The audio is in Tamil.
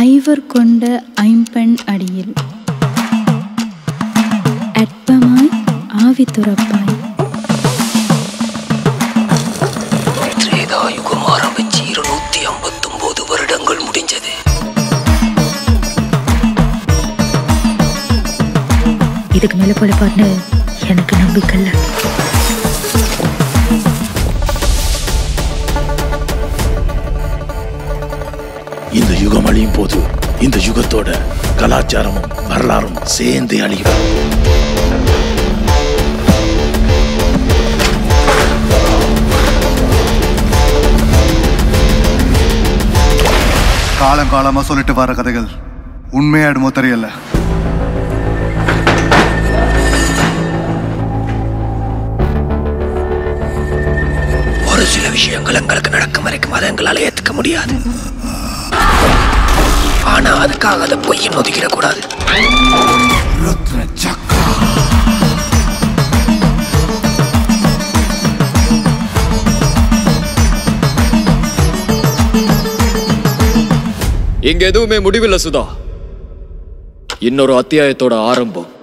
ஐவர் கொண்ட ஐம்பெண் அடியில் அற்பமாய் ஆவி துறப்பாய் திரேதாயுகம் ஆரம்பிச்சு இருநூத்தி ஐம்பத்தொன்பது வருடங்கள் முடிஞ்சது இதுக்கு மேல பொழைப்பார்னு எனக்கு நம்பிக்கை இல்லை இந்த யுகம் அழியும் போது இந்த யுகத்தோட கலாச்சாரமும் வரலாறும் சேர்ந்து அழியும் காலம் காலமா சொல்லிட்டு வர கதைகள் உண்மையாயிடுமோ தெரியல ஒரு சில விஷயங்கள் எங்களுக்கு நடக்கும் வரைக்கும் அதை எங்களால் ஏத்துக்க முடியாது ஆனா அதுக்காக அதை பொய்யின் ஒதுக்கிடக்கூடாது இங்க எதுவுமே முடிவில்லை சுதா இன்னொரு அத்தியாயத்தோட ஆரம்பம்